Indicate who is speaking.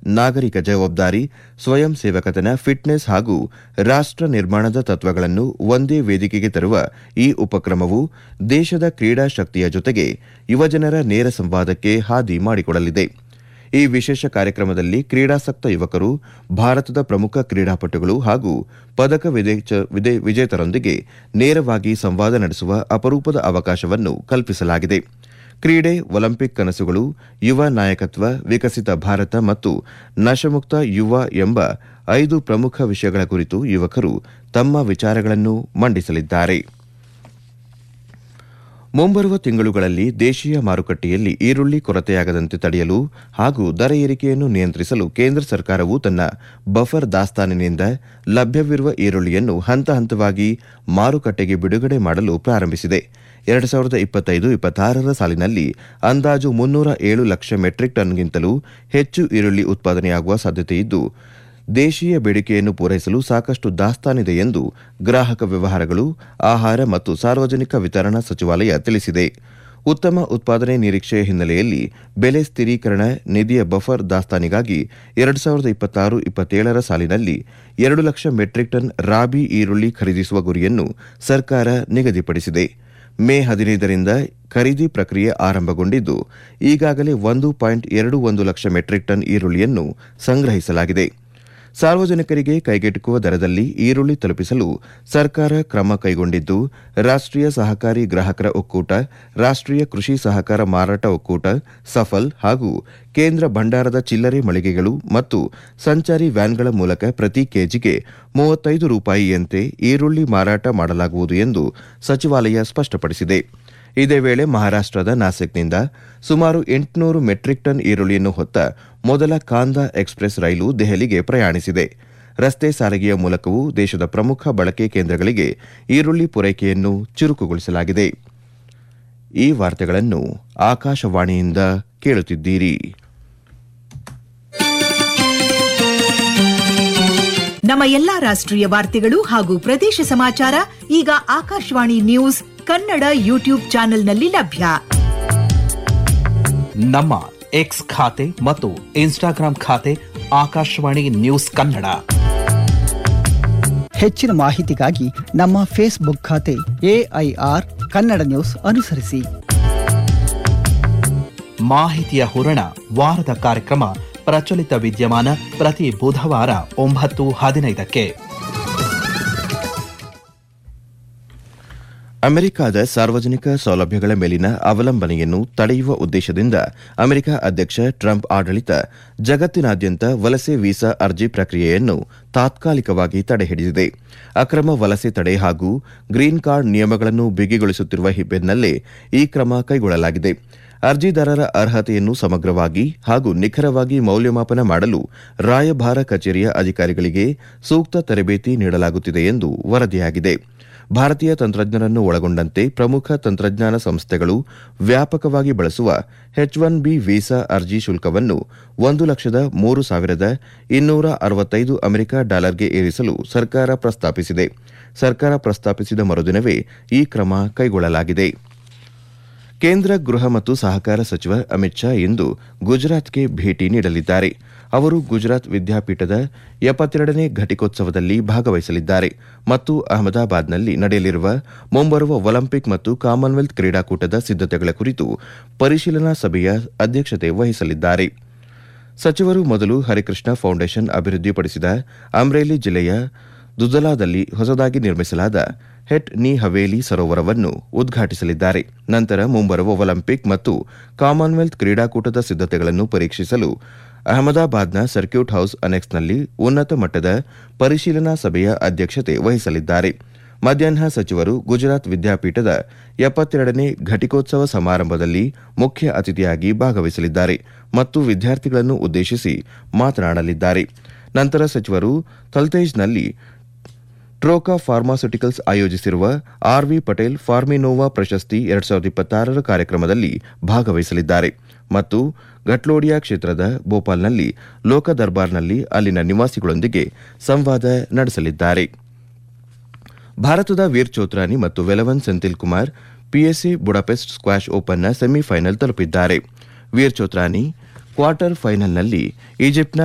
Speaker 1: ನಾಗರಿಕ ಜವಾಬ್ದಾರಿ ಸ್ವಯಂ ಸೇವಕತನ ಫಿಟ್ನೆಸ್ ಹಾಗೂ ರಾಷ್ಟ್ರ ನಿರ್ಮಾಣದ ತತ್ವಗಳನ್ನು ಒಂದೇ ವೇದಿಕೆಗೆ ತರುವ ಈ ಉಪಕ್ರಮವು ದೇಶದ ಕ್ರೀಡಾ ಶಕ್ತಿಯ ಜೊತೆಗೆ ಯುವಜನರ ನೇರ ಸಂವಾದಕ್ಕೆ ಹಾದಿ ಮಾಡಿಕೊಡಲಿದೆ ಈ ವಿಶೇಷ ಕಾರ್ಯಕ್ರಮದಲ್ಲಿ ಕ್ರೀಡಾಸಕ್ತ ಯುವಕರು ಭಾರತದ ಪ್ರಮುಖ ಕ್ರೀಡಾಪಟುಗಳು ಹಾಗೂ ಪದಕ ವಿಜೇತರೊಂದಿಗೆ ನೇರವಾಗಿ ಸಂವಾದ ನಡೆಸುವ ಅಪರೂಪದ ಅವಕಾಶವನ್ನು ಕಲ್ಪಿಸಲಾಗಿದೆ ಕ್ರೀಡೆ ಒಲಿಂಪಿಕ್ ಕನಸುಗಳು ಯುವ ನಾಯಕತ್ವ ವಿಕಸಿತ ಭಾರತ ಮತ್ತು ನಶಮುಕ್ತ ಯುವ ಎಂಬ ಐದು ಪ್ರಮುಖ ವಿಷಯಗಳ ಕುರಿತು ಯುವಕರು ತಮ್ಮ ವಿಚಾರಗಳನ್ನು ಮಂಡಿಸಲಿದ್ದಾರೆ ಮುಂಬರುವ ತಿಂಗಳುಗಳಲ್ಲಿ ದೇಶೀಯ ಮಾರುಕಟ್ಟೆಯಲ್ಲಿ ಈರುಳ್ಳಿ ಕೊರತೆಯಾಗದಂತೆ ತಡೆಯಲು ಹಾಗೂ ದರ ಏರಿಕೆಯನ್ನು ನಿಯಂತ್ರಿಸಲು ಕೇಂದ್ರ ಸರ್ಕಾರವು ತನ್ನ ಬಫರ್ ದಾಸ್ತಾನಿನಿಂದ ಲಭ್ಯವಿರುವ ಈರುಳ್ಳಿಯನ್ನು ಹಂತ ಹಂತವಾಗಿ ಮಾರುಕಟ್ಟೆಗೆ ಬಿಡುಗಡೆ ಮಾಡಲು ಪ್ರಾರಂಭಿಸಿದೆ ಎರಡು ಸಾವಿರದ ಇಪ್ಪತ್ತೈದು ಇಪ್ಪತ್ತಾರರ ಸಾಲಿನಲ್ಲಿ ಅಂದಾಜು ಮುನ್ನೂರ ಏಳು ಲಕ್ಷ ಮೆಟ್ರಿಕ್ ಟನ್ಗಿಂತಲೂ ಹೆಚ್ಚು ಈರುಳ್ಳಿ ಉತ್ಪಾದನೆಯಾಗುವ ಸಾಧ್ಯತೆಯಿದ್ದು ದೇಶೀಯ ಬೇಡಿಕೆಯನ್ನು ಪೂರೈಸಲು ಸಾಕಷ್ಟು ದಾಸ್ತಾನಿದೆ ಎಂದು ಗ್ರಾಹಕ ವ್ಯವಹಾರಗಳು ಆಹಾರ ಮತ್ತು ಸಾರ್ವಜನಿಕ ವಿತರಣಾ ಸಚಿವಾಲಯ ತಿಳಿಸಿದೆ ಉತ್ತಮ ಉತ್ಪಾದನೆ ನಿರೀಕ್ಷೆಯ ಹಿನ್ನೆಲೆಯಲ್ಲಿ ಬೆಲೆ ಸ್ಥಿರೀಕರಣ ನಿಧಿಯ ಬಫರ್ ದಾಸ್ತಾನಿಗಾಗಿ ಎರಡು ಸಾವಿರದ ಇಪ್ಪತ್ತಾರು ಇಪ್ಪತ್ತೇಳರ ಸಾಲಿನಲ್ಲಿ ಎರಡು ಲಕ್ಷ ಮೆಟ್ರಿಕ್ ಟನ್ ರಾಬಿ ಈರುಳ್ಳಿ ಖರೀದಿಸುವ ಗುರಿಯನ್ನು ಸರ್ಕಾರ ನಿಗದಿಪಡಿಸಿದೆ ಮೇ ಹದಿನೈದರಿಂದ ಖರೀದಿ ಪ್ರಕ್ರಿಯೆ ಆರಂಭಗೊಂಡಿದ್ದು ಈಗಾಗಲೇ ಒಂದು ಪಾಯಿಂಟ್ ಎರಡು ಒಂದು ಲಕ್ಷ ಮೆಟ್ರಿಕ್ ಟನ್ ಈರುಳ್ಳಿಯನ್ನು ಸಂಗ್ರಹಿಸಲಾಗಿದೆ ಸಾರ್ವಜನಿಕರಿಗೆ ಕೈಗೆಟುಕುವ ದರದಲ್ಲಿ ಈರುಳ್ಳಿ ತಲುಪಿಸಲು ಸರ್ಕಾರ ಕ್ರಮ ಕೈಗೊಂಡಿದ್ದು ರಾಷ್ಟೀಯ ಸಹಕಾರಿ ಗ್ರಾಹಕರ ಒಕ್ಕೂಟ ರಾಷ್ಟೀಯ ಕೃಷಿ ಸಹಕಾರ ಮಾರಾಟ ಒಕ್ಕೂಟ ಸಫಲ್ ಹಾಗೂ ಕೇಂದ್ರ ಭಂಡಾರದ ಚಿಲ್ಲರೆ ಮಳಿಗೆಗಳು ಮತ್ತು ಸಂಚಾರಿ ವ್ಯಾನ್ಗಳ ಮೂಲಕ ಪ್ರತಿ ಕೆಜಿಗೆ ಮೂವತ್ತೈದು ರೂಪಾಯಿಯಂತೆ ಈರುಳ್ಳಿ ಮಾರಾಟ ಮಾಡಲಾಗುವುದು ಎಂದು ಸಚಿವಾಲಯ ಸ್ಪಷ್ಟಪಡಿಸಿದೆ ಇದೇ ವೇಳೆ ಮಹಾರಾಷ್ಟದ ನಾಸಿಕ್ನಿಂದ ಸುಮಾರು ಎಂಟುನೂರು ಮೆಟ್ರಿಕ್ ಟನ್ ಈರುಳ್ಳಿಯನ್ನು ಹೊತ್ತ ಮೊದಲ ಕಾಂದಾ ಎಕ್ಸ್ಪ್ರೆಸ್ ರೈಲು ದೆಹಲಿಗೆ ಪ್ರಯಾಣಿಸಿದೆ ರಸ್ತೆ ಸಾರಿಗೆಯ ಮೂಲಕವೂ ದೇಶದ ಪ್ರಮುಖ ಬಳಕೆ ಕೇಂದ್ರಗಳಿಗೆ ಈರುಳ್ಳಿ ಪೂರೈಕೆಯನ್ನು ಚುರುಕುಗೊಳಿಸಲಾಗಿದೆ ಈ ವಾರ್ತೆಗಳನ್ನು ಆಕಾಶವಾಣಿಯಿಂದ ಕೇಳುತ್ತಿದ್ದೀರಿ
Speaker 2: ನಮ್ಮ ಎಲ್ಲಾ ರಾಷ್ಟ್ರೀಯ ವಾರ್ತೆಗಳು ಹಾಗೂ ಪ್ರದೇಶ ಸಮಾಚಾರ ಈಗ ಆಕಾಶವಾಣಿ ನ್ಯೂಸ್ ಕನ್ನಡ ಯೂಟ್ಯೂಬ್ ಚಾನೆಲ್ನಲ್ಲಿ ಲಭ್ಯ
Speaker 3: ನಮ್ಮ ಎಕ್ಸ್ ಖಾತೆ ಮತ್ತು ಇನ್ಸ್ಟಾಗ್ರಾಂ ಖಾತೆ ಆಕಾಶವಾಣಿ ನ್ಯೂಸ್ ಕನ್ನಡ
Speaker 4: ಹೆಚ್ಚಿನ ಮಾಹಿತಿಗಾಗಿ ನಮ್ಮ ಫೇಸ್ಬುಕ್ ಖಾತೆ ಎಐಆರ್ ಕನ್ನಡ ನ್ಯೂಸ್ ಅನುಸರಿಸಿ
Speaker 3: ಮಾಹಿತಿಯ ಹೂರಣ ವಾರದ ಕಾರ್ಯಕ್ರಮ ಪ್ರಚಲಿತ ವಿದ್ಯಮಾನ ಪ್ರತಿ ಬುಧವಾರ ಒಂಬತ್ತು ಹದಿನೈದಕ್ಕೆ
Speaker 1: ಅಮೆರಿಕದ ಸಾರ್ವಜನಿಕ ಸೌಲಭ್ಯಗಳ ಮೇಲಿನ ಅವಲಂಬನೆಯನ್ನು ತಡೆಯುವ ಉದ್ದೇಶದಿಂದ ಅಮೆರಿಕ ಅಧ್ಯಕ್ಷ ಟ್ರಂಪ್ ಆಡಳಿತ ಜಗತ್ತಿನಾದ್ಯಂತ ವಲಸೆ ವೀಸಾ ಅರ್ಜಿ ಪ್ರಕ್ರಿಯೆಯನ್ನು ತಾತ್ಕಾಲಿಕವಾಗಿ ತಡೆಹಿಡಿದಿದೆ ಅಕ್ರಮ ವಲಸೆ ತಡೆ ಹಾಗೂ ಗ್ರೀನ್ ಕಾರ್ಡ್ ನಿಯಮಗಳನ್ನು ಬಿಗಿಗೊಳಿಸುತ್ತಿರುವ ಬೆನ್ನಲ್ಲೇ ಈ ಕ್ರಮ ಕೈಗೊಳ್ಳಲಾಗಿದೆ ಅರ್ಜಿದಾರರ ಅರ್ಹತೆಯನ್ನು ಸಮಗ್ರವಾಗಿ ಹಾಗೂ ನಿಖರವಾಗಿ ಮೌಲ್ಯಮಾಪನ ಮಾಡಲು ರಾಯಭಾರ ಕಚೇರಿಯ ಅಧಿಕಾರಿಗಳಿಗೆ ಸೂಕ್ತ ತರಬೇತಿ ನೀಡಲಾಗುತ್ತಿದೆ ಎಂದು ವರದಿಯಾಗಿದೆ ಭಾರತೀಯ ತಂತ್ರಜ್ಞರನ್ನು ಒಳಗೊಂಡಂತೆ ಪ್ರಮುಖ ತಂತ್ರಜ್ಞಾನ ಸಂಸ್ಥೆಗಳು ವ್ಯಾಪಕವಾಗಿ ಬಳಸುವ ಎಚ್ ಒನ್ ಬಿ ವೀಸಾ ಅರ್ಜಿ ಶುಲ್ಕವನ್ನು ಒಂದು ಲಕ್ಷದ ಮೂರು ಸಾವಿರದ ಇನ್ನೂರ ಅರವತ್ತೈದು ಅಮೆರಿಕ ಡಾಲರ್ಗೆ ಏರಿಸಲು ಸರ್ಕಾರ ಪ್ರಸ್ತಾಪಿಸಿದೆ ಸರ್ಕಾರ ಪ್ರಸ್ತಾಪಿಸಿದ ಮರುದಿನವೇ ಈ ಕ್ರಮ ಕೈಗೊಳ್ಳಲಾಗಿದೆ ಕೇಂದ್ರ ಗೃಹ ಮತ್ತು ಸಹಕಾರ ಸಚಿವ ಅಮಿತ್ ಶಾ ಇಂದು ಗುಜರಾತ್ಗೆ ಭೇಟಿ ನೀಡಲಿದ್ದಾರೆ ಅವರು ಗುಜರಾತ್ ವಿದ್ಯಾಪೀಠದ ಎಪ್ಪತ್ತೆರಡನೇ ಘಟಿಕೋತ್ಸವದಲ್ಲಿ ಭಾಗವಹಿಸಲಿದ್ದಾರೆ ಮತ್ತು ಅಹಮದಾಬಾದ್ನಲ್ಲಿ ನಡೆಯಲಿರುವ ಮುಂಬರುವ ಒಲಿಂಪಿಕ್ ಮತ್ತು ಕಾಮನ್ವೆಲ್ತ್ ಕ್ರೀಡಾಕೂಟದ ಸಿದ್ದತೆಗಳ ಕುರಿತು ಪರಿಶೀಲನಾ ಸಭೆಯ ಅಧ್ಯಕ್ಷತೆ ವಹಿಸಲಿದ್ದಾರೆ ಸಚಿವರು ಮೊದಲು ಹರಿಕೃಷ್ಣ ಫೌಂಡೇಶನ್ ಅಭಿವೃದ್ಧಿಪಡಿಸಿದ ಅಮ್ರೇಲಿ ಜಿಲ್ಲೆಯ ದುದಲಾದಲ್ಲಿ ಹೊಸದಾಗಿ ನಿರ್ಮಿಸಲಾದ ಹೆಟ್ ನಿ ಹವೇಲಿ ಸರೋವರವನ್ನು ಉದ್ಘಾಟಿಸಲಿದ್ದಾರೆ ನಂತರ ಮುಂಬರುವ ಒಲಿಂಪಿಕ್ ಮತ್ತು ಕಾಮನ್ವೆಲ್ತ್ ಕ್ರೀಡಾಕೂಟದ ಸಿದ್ದತೆಗಳನ್ನು ಪರೀಕ್ಷಿಸಲು ಅಹಮದಾಬಾದ್ನ ಸರ್ಕ್ಯೂಟ್ ಹೌಸ್ ಅನೆಕ್ಸ್ನಲ್ಲಿ ಉನ್ನತ ಮಟ್ಟದ ಪರಿಶೀಲನಾ ಸಭೆಯ ಅಧ್ಯಕ್ಷತೆ ವಹಿಸಲಿದ್ದಾರೆ ಮಧ್ಯಾಹ್ನ ಸಚಿವರು ಗುಜರಾತ್ ವಿದ್ಯಾಪೀಠದ ಎಪ್ಪತ್ತೆರಡನೇ ಘಟಿಕೋತ್ಸವ ಸಮಾರಂಭದಲ್ಲಿ ಮುಖ್ಯ ಅತಿಥಿಯಾಗಿ ಭಾಗವಹಿಸಲಿದ್ದಾರೆ ಮತ್ತು ವಿದ್ಯಾರ್ಥಿಗಳನ್ನು ಉದ್ದೇಶಿಸಿ ಮಾತನಾಡಲಿದ್ದಾರೆ ನಂತರ ಸಚಿವರು ತಲ್ತೇಜ್ನಲ್ಲಿ ಟ್ರೋಕಾ ಫಾರ್ಮಾಸ್ಯುಟಿಕಲ್ಸ್ ಆಯೋಜಿಸಿರುವ ಆರ್ವಿ ಪಟೇಲ್ ಫಾರ್ಮಿನೋವಾ ಪ್ರಶಸ್ತಿ ಎರಡ್ ಸಾವಿರದ ಇಪ್ಪತ್ತಾರರ ಕಾರ್ಯಕ್ರಮದಲ್ಲಿ ಭಾಗವಹಿಸಲಿದ್ದಾರೆ ಮತ್ತು ಘಟ್ಲೋಡಿಯಾ ಕ್ಷೇತ್ರದ ಭೋಪಾಲ್ನಲ್ಲಿ ಲೋಕ ದರ್ಬಾರ್ನಲ್ಲಿ ಅಲ್ಲಿನ ನಿವಾಸಿಗಳೊಂದಿಗೆ ಸಂವಾದ ನಡೆಸಲಿದ್ದಾರೆ ಭಾರತದ ವೀರ್ ಚೋತ್ರಾನಿ ಮತ್ತು Velavan Senthil Kumar PSC Budapest squash ಓಪನ್ನ ಸೆಮಿಫೈನಲ್ ತಲುಪಿದ್ದಾರೆ ವೀರ್ ಚೋತ್ರಾನಿ ಕ್ವಾರ್ಟರ್ ಫೈನಲ್ನಲ್ಲಿ ಈಜಿಪ್ಟ್ನ